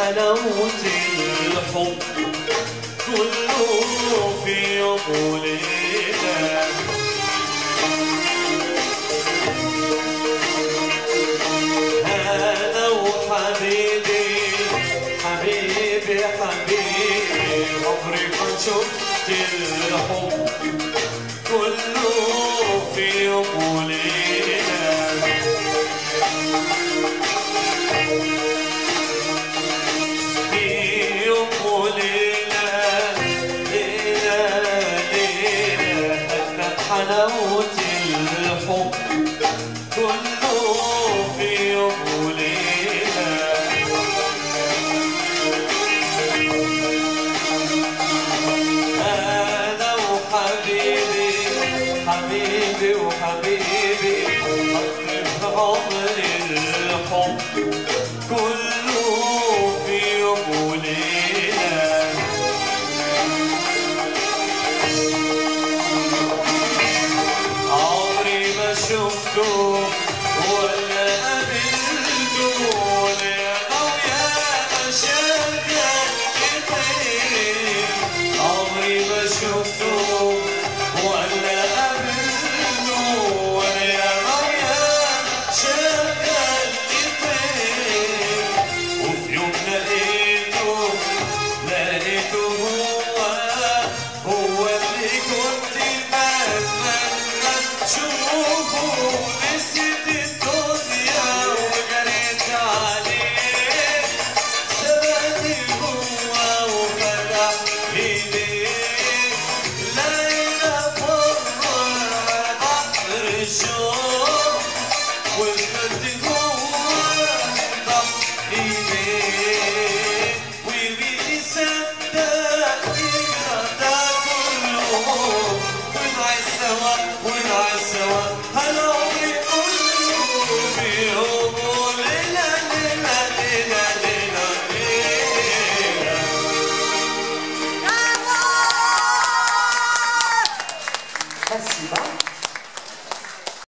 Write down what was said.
حلاوة الحب كله في يوم وليلة أنا وحبيبي حبيبي حبيبي عمري ما شفت الحب كله في يوم وليلة في يوم وليلة ليلة ليلة هدت حلاوة الحب كله في يوم وليلة أنا وحبيبي حبيبي وحبيبي حط في عمري الحب كله في يوم وليلة عمري ما شفته ولا قابلته ولا ويا مشاكل كتير عمري ما شفته